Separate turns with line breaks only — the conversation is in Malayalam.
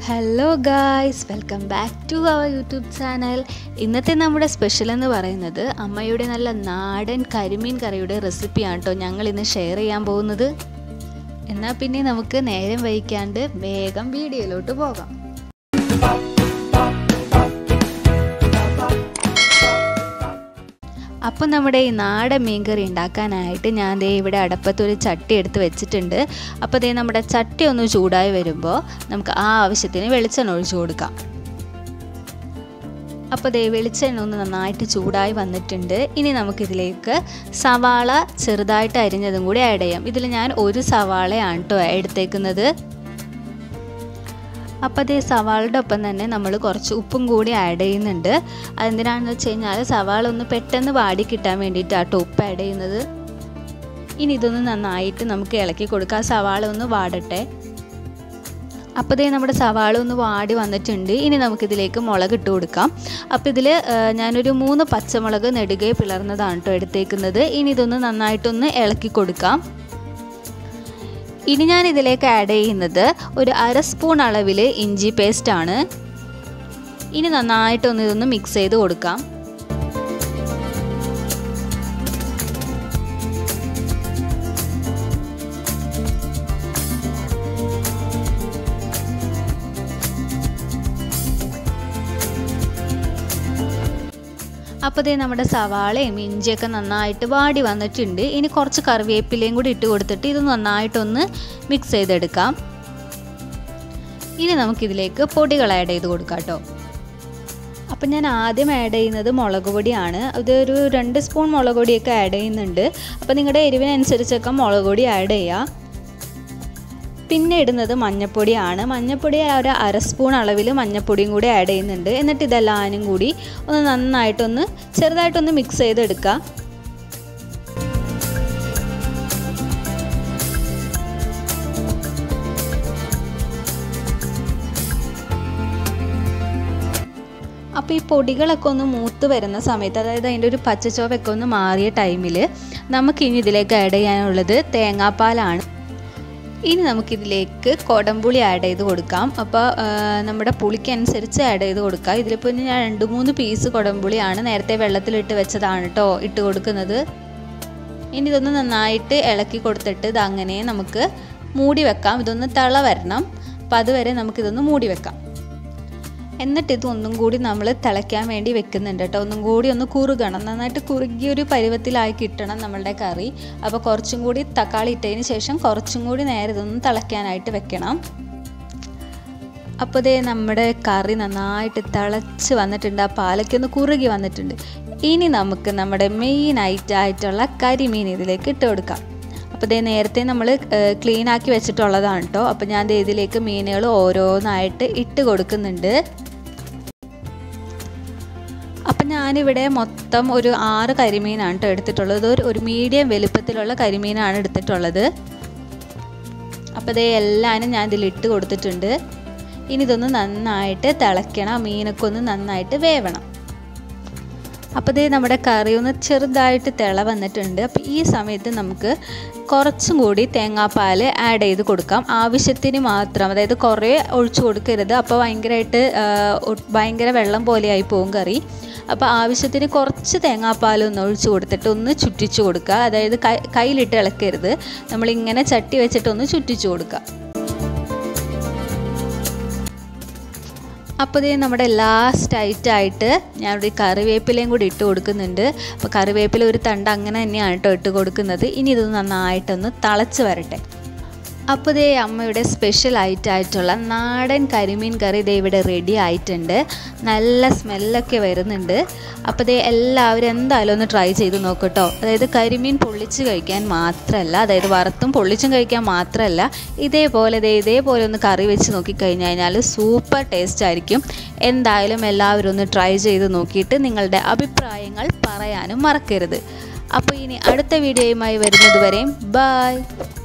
hello guys welcome back to our YouTube channel ഇന്നത്തെ നമ്മുടെ സ്പെഷ്യൽ എന്ന് പറയുന്നത് അമ്മയുടെ നല്ല നാടൻ കരിമീൻ കറിയുടെ റെസിപ്പിയാണ് കേട്ടോ ഞങ്ങൾ ഇന്ന് ഷെയർ ചെയ്യാൻ പോകുന്നത് എന്നാൽ പിന്നെ നമുക്ക് നേരം വൈകാണ്ട് വേഗം വീഡിയോയിലോട്ട് പോകാം അപ്പോൾ നമ്മുടെ ഈ നാടൻ മീൻകറി ഉണ്ടാക്കാനായിട്ട് ഞാൻ ദേ ഇവിടെ അടുപ്പത്തൊരു ചട്ടി എടുത്ത് വെച്ചിട്ടുണ്ട് അപ്പോൾ ദേ നമ്മുടെ ചട്ടി ഒന്ന് ചൂടായി വരുമ്പോൾ നമുക്ക് ആ ആവശ്യത്തിന് വെളിച്ചെണ്ണ ഒഴിച്ചു കൊടുക്കാം അപ്പോൾ ദേ വെളിച്ചെണ്ണ ഒന്ന് നന്നായിട്ട് ചൂടായി വന്നിട്ടുണ്ട് ഇനി നമുക്കിതിലേക്ക് സവാള ചെറുതായിട്ട് അരിഞ്ഞതും കൂടി ആഡ് ചെയ്യാം ഇതിൽ ഞാൻ ഒരു സവാളയാണ് കേട്ടോ എടുത്തേക്കുന്നത് അപ്പോൾ അതേ സവാളയുടെ ഒപ്പം തന്നെ നമ്മൾ കുറച്ച് ഉപ്പും കൂടി ആഡ് ചെയ്യുന്നുണ്ട് അതെന്തിനാണെന്ന് വെച്ച് കഴിഞ്ഞാൽ സവാള ഒന്ന് പെട്ടെന്ന് വാടി കിട്ടാൻ വേണ്ടിയിട്ടാട്ടോ ഉപ്പ് ആഡ് ചെയ്യുന്നത് ഇനി ഇതൊന്ന് നന്നായിട്ട് നമുക്ക് ഇളക്കി കൊടുക്കാം സവാള ഒന്ന് വാടട്ടെ അപ്പോൾ ഇതേ നമ്മുടെ സവാള ഒന്ന് വാടി വന്നിട്ടുണ്ട് ഇനി നമുക്കിതിലേക്ക് മുളക് ഇട്ട് കൊടുക്കാം അപ്പോൾ ഇതിൽ ഞാനൊരു മൂന്ന് പച്ചമുളക് നെടുകെ പിളർന്നതാണ് കേട്ടോ എടുത്തേക്കുന്നത് ഇനി ഇതൊന്ന് നന്നായിട്ടൊന്ന് ഇളക്കി കൊടുക്കാം ഇനി ഞാൻ ഇതിലേക്ക് ആഡ് ചെയ്യുന്നത് ഒരു അര സ്പൂൺ അളവിൽ ഇഞ്ചി പേസ്റ്റ് ആണ് ഇനി നന്നായിട്ടൊന്ന് ഇതൊന്ന് മിക്സ് ചെയ്ത് കൊടുക്കാം അപ്പോൾ ദേ നമ്മുടെ സവാളയും ഇഞ്ചിയൊക്കെ നന്നായിട്ട് വാടി വന്നിട്ടുണ്ട് ഇനി കുറച്ച് കറിവേപ്പിലയും കൂടി ഇട്ട് കൊടുത്തിട്ട് ഇത് നന്നായിട്ടൊന്ന് മിക്സ് ചെയ്തെടുക്കാം ഇനി നമുക്കിതിലേക്ക് പൊടികൾ ആഡ് ചെയ്ത് കൊടുക്കാം കേട്ടോ അപ്പം ഞാൻ ആദ്യം ആഡ് ചെയ്യുന്നത് മുളക് പൊടിയാണ് അതൊരു രണ്ട് സ്പൂൺ മുളക് പൊടിയൊക്കെ ആഡ് ചെയ്യുന്നുണ്ട് അപ്പോൾ നിങ്ങളുടെ എരിവിനനുസരിച്ചൊക്കെ മുളക് പൊടി ആഡ് ചെയ്യുക പിന്നെ ഇടുന്നത് മഞ്ഞപ്പൊടിയാണ് മഞ്ഞപ്പൊടി ഒരു അര സ്പൂൺ അളവിൽ മഞ്ഞപ്പൊടിയും കൂടി ആഡ് ചെയ്യുന്നുണ്ട് എന്നിട്ട് ഇതെല്ലാനും കൂടി ഒന്ന് നന്നായിട്ടൊന്ന് ചെറുതായിട്ടൊന്ന് മിക്സ് ചെയ്തെടുക്കുക അപ്പോൾ ഈ പൊടികളൊക്കെ ഒന്ന് മൂത്ത് വരുന്ന സമയത്ത് അതായത് അതിൻ്റെ ഒരു പച്ചച്ചോവൊക്കെ ഒന്ന് മാറിയ ടൈമിൽ നമുക്കിനി ഇതിലേക്ക് ആഡ് ചെയ്യാനുള്ളത് തേങ്ങാപ്പാലാണ് ഇനി നമുക്കിതിലേക്ക് കൊടംപുളി ആഡ് ചെയ്ത് കൊടുക്കാം അപ്പോൾ നമ്മുടെ പുളിക്കനുസരിച്ച് ആഡ് ചെയ്ത് കൊടുക്കാം ഇതിലിപ്പോൾ ഞാൻ രണ്ട് മൂന്ന് പീസ് കൊടംപുളിയാണ് നേരത്തെ വെള്ളത്തിലിട്ട് വെച്ചതാണ് കേട്ടോ ഇട്ട് കൊടുക്കുന്നത് ഇനി ഇതൊന്ന് നന്നായിട്ട് ഇളക്കി കൊടുത്തിട്ട് ഇത് അങ്ങനെ നമുക്ക് മൂടി വെക്കാം ഇതൊന്ന് തിള വരണം അപ്പം അതുവരെ നമുക്കിതൊന്ന് മൂടി വെക്കാം എന്നിട്ട് ഇത് ഒന്നും കൂടി നമ്മൾ തിളയ്ക്കാൻ വേണ്ടി വെക്കുന്നുണ്ട് കേട്ടോ ഒന്നും കൂടി ഒന്ന് കുറുകണം നന്നായിട്ട് കുറുകിയൊരു പരുവത്തിലായി കിട്ടണം നമ്മളുടെ കറി അപ്പോൾ കുറച്ചും കൂടി തക്കാളി ഇട്ടതിന് ശേഷം കുറച്ചും കൂടി നേരെ ഇതൊന്ന് തിളയ്ക്കാനായിട്ട് വെക്കണം അപ്പോൾ ഇതേ നമ്മുടെ കറി നന്നായിട്ട് തിളച്ച് വന്നിട്ടുണ്ട് ആ പാലൊക്കെ ഒന്ന് കുറുകി വന്നിട്ടുണ്ട് ഇനി നമുക്ക് നമ്മുടെ മെയിൻ ഐറ്റം ആയിട്ടുള്ള കരിമീൻ ഇതിലേക്ക് ഇട്ട് കൊടുക്കാം അപ്പോൾ ഇതേ നേരത്തെ നമ്മൾ ക്ലീൻ ആക്കി വെച്ചിട്ടുള്ളതാണ് കേട്ടോ അപ്പോൾ ഞാൻ ഇതിലേക്ക് മീനുകൾ ഓരോന്നായിട്ട് ഇട്ട് കൊടുക്കുന്നുണ്ട് അപ്പം ഞാനിവിടെ മൊത്തം ഒരു ആറ് കരിമീനാണ് കേട്ടോ എടുത്തിട്ടുള്ളത് ഒരു ഒരു മീഡിയം വലുപ്പത്തിലുള്ള കരിമീനാണ് എടുത്തിട്ടുള്ളത് അപ്പോൾ ഇതേ എല്ലാനും ഞാൻ ഇതിലിട്ട് കൊടുത്തിട്ടുണ്ട് ഇനി ഇതൊന്ന് നന്നായിട്ട് തിളയ്ക്കണം മീനൊക്കെ ഒന്ന് നന്നായിട്ട് വേവണം അപ്പോൾ ഇതേ നമ്മുടെ കറി ഒന്ന് ചെറുതായിട്ട് തിള വന്നിട്ടുണ്ട് അപ്പോൾ ഈ സമയത്ത് നമുക്ക് കുറച്ചും കൂടി തേങ്ങാപ്പാൽ ആഡ് ചെയ്ത് കൊടുക്കാം ആവശ്യത്തിന് മാത്രം അതായത് കുറേ ഒഴിച്ചു കൊടുക്കരുത് അപ്പോൾ ഭയങ്കരമായിട്ട് ഭയങ്കര വെള്ളം പോലെയായി പോകും കറി അപ്പോൾ ആവശ്യത്തിന് കുറച്ച് തേങ്ങാപ്പാലൊന്ന് ഒഴിച്ചു കൊടുത്തിട്ട് ഒന്ന് ചുറ്റിച്ചു കൊടുക്കുക അതായത് കൈ കയ്യിലിട്ട് ഇളക്കരുത് നമ്മളിങ്ങനെ ചട്ടി വെച്ചിട്ടൊന്ന് ചുറ്റിച്ചു കൊടുക്കുക അപ്പോൾ ഇതേ നമ്മുടെ ലാസ്റ്റ് ആയിട്ട് ഞാനിവിടെ കറിവേപ്പിലയും കൂടി ഇട്ട് കൊടുക്കുന്നുണ്ട് അപ്പോൾ കറിവേപ്പില ഒരു തണ്ട് അങ്ങനെ തന്നെയാണ് കേട്ടോ ഇട്ട് കൊടുക്കുന്നത് ഇനി ഇത് നന്നായിട്ടൊന്ന് തിളച്ച് വരട്ടെ അപ്പോൾ ഇതേ അമ്മയുടെ സ്പെഷ്യൽ ആയിട്ടുള്ള നാടൻ കരിമീൻ കറി ഇതേ ഇവിടെ റെഡി ആയിട്ടുണ്ട് നല്ല സ്മെല്ലൊക്കെ വരുന്നുണ്ട് അപ്പോൾ ഇതേ എല്ലാവരും എന്തായാലും ഒന്ന് ട്രൈ ചെയ്ത് നോക്കട്ടോ അതായത് കരിമീൻ പൊള്ളിച്ച് കഴിക്കാൻ മാത്രമല്ല അതായത് വറുത്തും പൊള്ളിച്ചും കഴിക്കാൻ മാത്രമല്ല ഇതേപോലെ ഇതേ ഇതേപോലെ ഒന്ന് കറി വെച്ച് നോക്കിക്കഴിഞ്ഞ് കഴിഞ്ഞാൽ സൂപ്പർ ടേസ്റ്റ് ആയിരിക്കും എന്തായാലും എല്ലാവരും ഒന്ന് ട്രൈ ചെയ്ത് നോക്കിയിട്ട് നിങ്ങളുടെ അഭിപ്രായങ്ങൾ പറയാനും മറക്കരുത് അപ്പോൾ ഇനി അടുത്ത വീഡിയോയുമായി വരുന്നത് വരെയും ബായ്